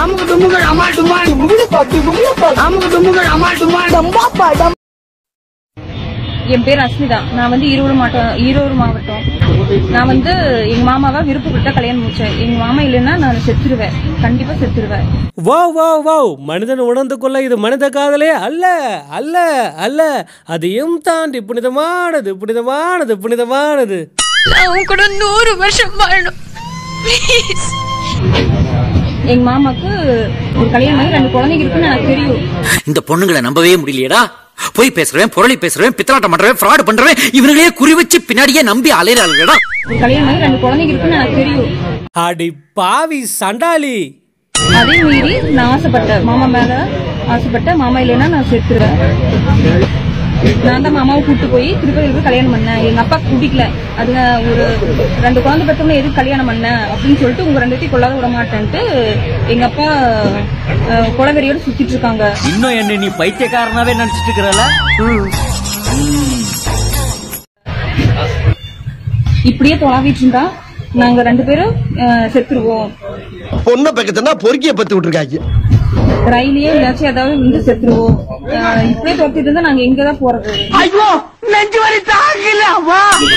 அமுக்கு டுமுகள் அமால் டுமால் அமுக்கு டுமுகள் அமால் டுமால் என் பேர் அஸ்மிதா நான் வந்து ஈரோடு மாவட்டம் ஈரோடு மாவட்டம் நான் வந்து எங்க மாமாவை விருப்பப்பட்ட கல்யாணம் முடிச்சேன் எங்க மாமா இல்லைன்னா நான் செத்துருவேன் கண்டிப்பா செத்துருவேன் வாவ் வாவ் வாவ் மனிதன் உணர்ந்து கொள்ள இது மனித காதலே அல்ல அல்ல அல்ல அதையும் தாண்டி புனிதமானது புனிதமானது புனிதமானது நான் உன் கூட நூறு வருஷம் வாழணும் ப்ளீஸ் எங்க மாமாக்கு ஒரு கல்யாணம் ஆகி ரெண்டு குழந்தைங்க இருக்குன்னு எனக்கு தெரியும் இந்த பொண்ணுங்களை நம்பவே முடியலையேடா போய் பேசுறவன் புரளி பேசுறவன் பித்தலாட்டம் பண்றவன் ஃப்ராட் பண்றவன் இவங்களே குறி வச்சு பின்னாடியே நம்பி அலையிறாளுடா ஒரு கல்யாணம் ஆகி ரெண்டு குழந்தைங்க இருக்குன்னு எனக்கு தெரியும் அடி பாவி சண்டாளி அதே மீறி நான் ஆசைப்பட்டேன் மாமா மேல ஆசைப்பட்டேன் மாமா இல்லைன்னா நான் செத்துருவேன் நான் தான் மாமாவை கூட்டு போய் திருப்பதியில் போய் கல்யாணம் பண்ணேன் எங்க அப்பா பிடிக்கல அதுங்க ஒரு ரெண்டு குழந்தை பெற்றவங்க எதுக்கு கல்யாணம் பண்ணேன் அப்படின்னு சொல்லிட்டு உங்க ரெண்டு பேத்தையும் கொள்ளாத விட மாட்டேன்ட்டு எங்க அப்பா அஹ், கொலவெறியோட சுத்திட்டு இருக்காங்க இன்னும் என்ன நீ பைத்தியக்காரனாவே நினைச்சிட்டு இருக்கிறல இப்படியே தொலாவிட்டு இருந்தா நாங்க ரெண்டு பேரும் அஹ், செத்துருவோம் பொண்ணை பக்கத்துனா பொறுக்கிய பத்து விட்டுருக்காங்க ரயிலே ஏதாச்சும் ஏதாவது வந்து செத்துருவோம் அஹ், இப்படியே துரத்திட்டு இருந்தா நாங்க எங்கதான் போறது ஐயோ நெஞ்சு வலி தாங்கல அம்மா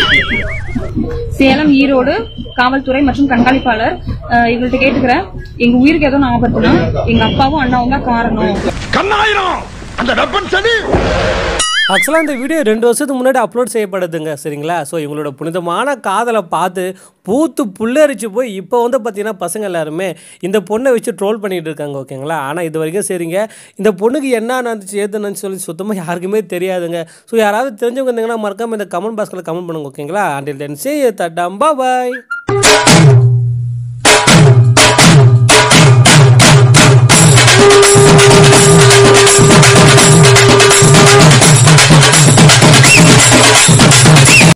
சேலம் ஈரோடு காவல்துறை மற்றும் கண்காணிப்பாளர் அஹ், இவங்கள்ட்ட கேட்டுக்கிறேன் எங்க உயிருக்கு எதுவும் ஆபத்துனா எங்க அப்பாவும் அண்ணாவும் தான் காரணம் கண்ணாயிரம் அந்த வெப்பன் சரி ஆக்சுவலாக இந்த வீடியோ ரெண்டு வருஷத்துக்கு முன்னாடி அப்லோட் செய்யப்படுதுங்க சரிங்களா ஸோ இவங்களோட புனிதமான காதலை பார்த்து பூத்து புல்லரிச்சு போய் இப்போ வந்து பார்த்தீங்கன்னா பசங்க எல்லாருமே இந்த பொண்ணை வச்சு ட்ரோல் பண்ணிட்டு இருக்காங்க ஓகேங்களா ஆனால் இது வரைக்கும் சரிங்க இந்த பொண்ணுக்கு என்ன நடந்துச்சு ஏது நடந்துச்சு சொல்லி சுத்தமாக யாருக்குமே தெரியாதுங்க ஸோ யாராவது தெரிஞ்சவங்க இருந்தீங்கன்னா மறக்காம இந்த கமெண்ட் பாக்ஸில் கமெண்ட் பண்ணுங்க ஓகேங்களா அண்டில் தென் சே தட்டாம்பா பாய்